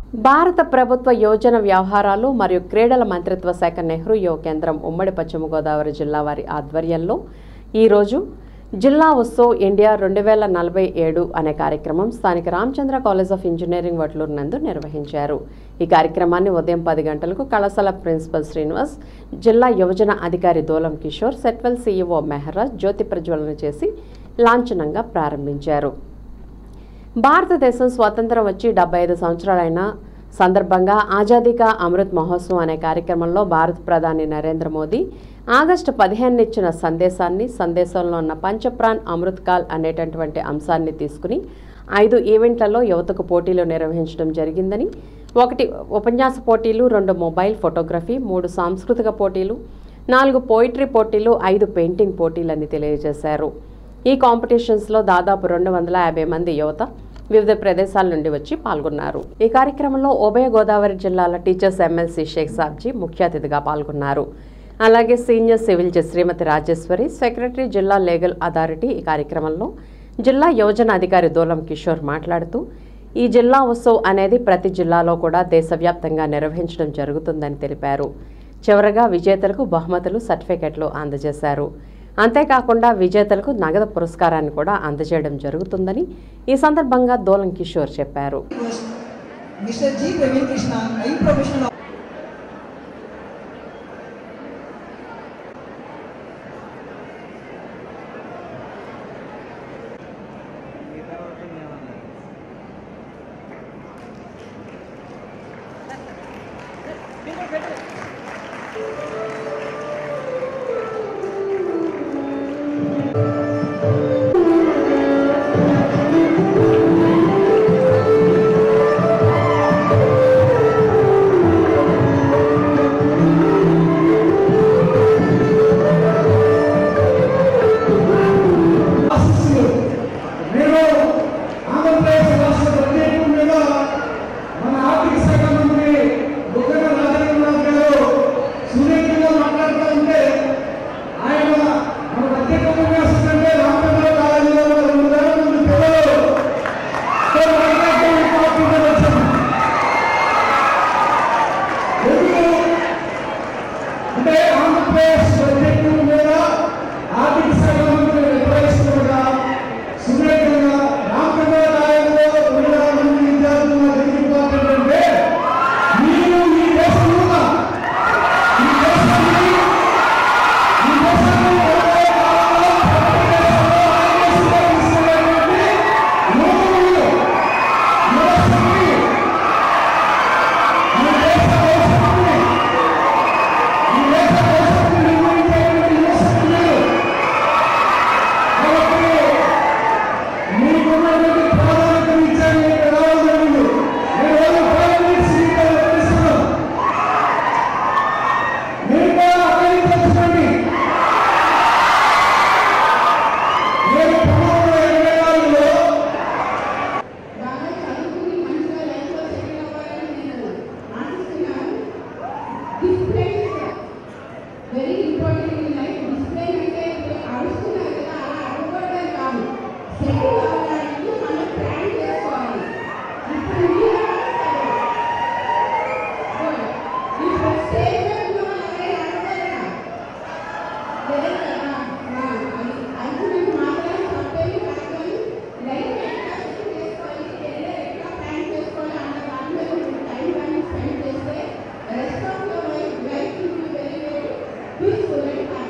భారత ప్రభుత్వ యోజన వ్యవహారాలు మరియు క్రీడల మంత్రిత్వ శాఖ నెహ్రూ యువ కేంద్రం ఉమ్మడి పశ్చిమ గోదావరి జిల్లా వారి ఆధ్వర్యంలో ఈరోజు జిల్లా ఉత్సవ్ ఇండియా రెండు వేల నలభై ఏడు అనే కార్యక్రమం స్థానిక Ramachandra college of engineering Vatluru నందు నిర్వహించారు ఈ కార్యక్రమాన్ని ఉదయం పది గంటలకు కళాశాల ప్రిన్సిపల్ శ్రీనివాస్ జిల్లా యువజన అధికారి దోలం కిషోర్ సెట్వెల్ సీఈఓ మెహరాజ్ జ్యోతి ప్రజ్వలన చేసి లాంఛనంగా ప్రారంభించారు భారతదేశం స్వాతంత్రం వచ్చి డెబ్బై ఐదు సంవత్సరాలైన సందర్భంగా ఆజాదీ కా అమృత్ మహోత్సవం అనే కార్యక్రమంలో భారత ప్రధాని నరేంద్ర మోదీ ఆగస్టు పదిహేను ఇచ్చిన సందేశాన్ని సందేశంలో ఉన్న పంచప్రాన్ అమృత్ కాల్ అనేటటువంటి అంశాన్ని తీసుకుని ఐదు ఈవెంట్లలో యువతకు పోటీలు నిర్వహించడం జరిగిందని ఒకటి ఉపన్యాస పోటీలు రెండు మొబైల్ ఫోటోగ్రఫీ మూడు సాంస్కృతిక పోటీలు నాలుగు పోయిటరీ పోటీలు ఐదు పెయింటింగ్ పోటీలని తెలియజేశారు ఈ కాంపిటీషన్స్లో దాదాపు రెండు వందల యాభై మంది యువత వివిధ ప్రదేశాల నుండి వచ్చి పాల్గొన్నారు ఈ కార్యక్రమంలో ఉభయ గోదావరి జిల్లాల టీచర్స్ ఎమ్మెల్సీ షేక్ సాబ్జీ ముఖ్య అతిథిగా పాల్గొన్నారు అలాగే senior civil judge Shrimati Rajeshwari secretary జిల్లా లీగల్ అథారిటీ ఈ కార్యక్రమంలో జిల్లా యోజన అధికారి దూలం కిషోర్ మాట్లాడుతూ ఈ జిల్లా ఉత్సవ్ అనేది ప్రతి జిల్లాలో కూడా దేశవ్యాప్తంగా నిర్వహించడం జరుగుతుందని తెలిపారు చివరగా విజేతలకు బహుమతులు సర్టిఫికెట్లు అందజేశారు అంతేకాకుండా విజేతలకు నగదు పురస్కారాన్ని కూడా అందజేయడం జరుగుతుందని ఈ సందర్భంగా దోలం కిషోర్ చెప్పారు Mr. G. Praveen Krishna, a professional ఆశిస్తులు నేను ఆంధ్రప్రదేశ్ రాష్ట్ర ప్రత్యేకం మీద మన ఆర్థిక శాఖ మంత్రి బుగ్గన రాజేంద్రనాథ్ గారు సుదీర్ఘంగా మాట్లాడుతూ ఉంటే ఆయన మన ప్రత్యేక ఉపన్యాసం అంటే రామచంద్ర కాలేజీలో ఉన్న రెండు వేల మంది పిల్లలు సో ప్రత్యేకంగా పార్టీలో వచ్చారు ఎందుకు అంటే ఆంధ్రప్రదేశ్ ప్రత్యేకం మీద ఆర్థిక శాఖ మంత్రి నిర్వహిస్తుండగా సుదీర్ఘంగా రామచంద్ర రాయల్లో రెండు వేల మంది విద్యార్థులు ఎందుకు ఇంపార్టెంట్ అంటే మీరు ఈ దేశంలో ఈ దేశాన్ని ఈ దేశాన్ని రాబోయే కాలంలో ప్రపంచ దేశంలో ఆదేశంగా తీసుకెళ్ళేటువంటి యువకులు యువశక్తి ఈ దేశ భవిష్యత్తుని ఈ దేశ భవిష్యత్తును నిర్ణయించేటువంటి యువశక్తులు కాబట్టి మీకున్నటువంటి ప్రాధాన్యత ఇచ్చాను ఇక్కడ రావడం జరిగింది నేను రోజు ఫైవ్ మినిట్స్ మీతో వివరిస్తున్నాను మీరు కూడా అభినందించండి నేను పంతొమ్మిది వందల ఎనభై నాలుగులో బాగా చదువుకుని మంచిగా లైఫ్లో సెటిల్ అవ్వాలని నేను ఆశిస్తున్నాను discipline very important in life discipline అంటే ఇప్పుడు అరుస్తున్నారు కదా అలా అవ్వడం కాదు సెటిల్ అవ్వడానికి మనం ప్లాన్ చేసుకోవాలి ఇప్పుడు మీరు ఇప్పుడు స్టేజ్ మీద ఉన్న వాళ్ళు ఎవరైనా అడగగలరా లేదు కదా అనుకున్నట్టు మాత్రం తప్పేమి కాదు కానీ లైఫ్ ఎట్లా సెటిల్ చేసుకోవాలి కెరీర్ ఎట్లా ప్లాన్ చేసుకోవాలి అన్న దాని మీద మీరు టైం కానీ స్పెండ్ చేస్తే rest of your life life will be very very peaceful and happy